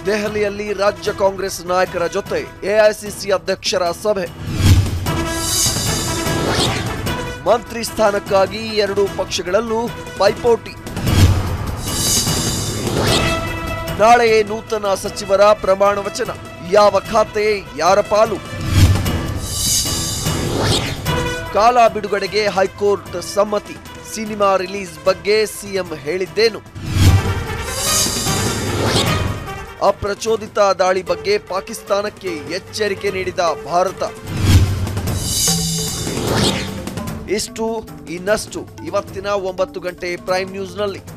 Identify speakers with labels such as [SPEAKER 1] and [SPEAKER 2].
[SPEAKER 1] ದೆಹಲಿಯಲ್ಲಿ ರಾಜ್ಯ ಕಾಂಗ್ರೆಸ್ ನಾಯಕರ ಜೊತೆ ಎಐಸಿಸಿ ಅಧ್ಯಕ್ಷರ ಸಭೆ ಮಂತ್ರಿ ಸ್ಥಾನಕ್ಕಾಗಿ ಎರಡೂ ಪಕ್ಷಗಳಲ್ಲೂ ಪೈಪೋಟಿ ನಾಳೆ ನೂತನ ಸಚಿವರ ಪ್ರಮಾಣ ವಚನ ಯಾವ ಖಾತೆ ಯಾರ ಪಾಲು ಕಾಲ ಬಿಡುಗಡೆಗೆ ಹೈಕೋರ್ಟ್ ಸಮ್ಮತಿ ಸಿನಿಮಾ ರಿಲೀಸ್ ಬಗ್ಗೆ ಸಿಎಂ ಹೇಳಿದ್ದೇನು ಅಪ್ರಚೋದಿತ ದಾಳಿ ಬಗ್ಗೆ ಪಾಕಿಸ್ತಾನಕ್ಕೆ ಎಚ್ಚರಿಕೆ ನೀಡಿದ ಭಾರತ ಇಷ್ಟು ಇನ್ನಷ್ಟು ಇವತ್ತಿನ ಒಂಬತ್ತು ಗಂಟೆ ಪ್ರೈಮ್ ನ್ಯೂಸ್ನಲ್ಲಿ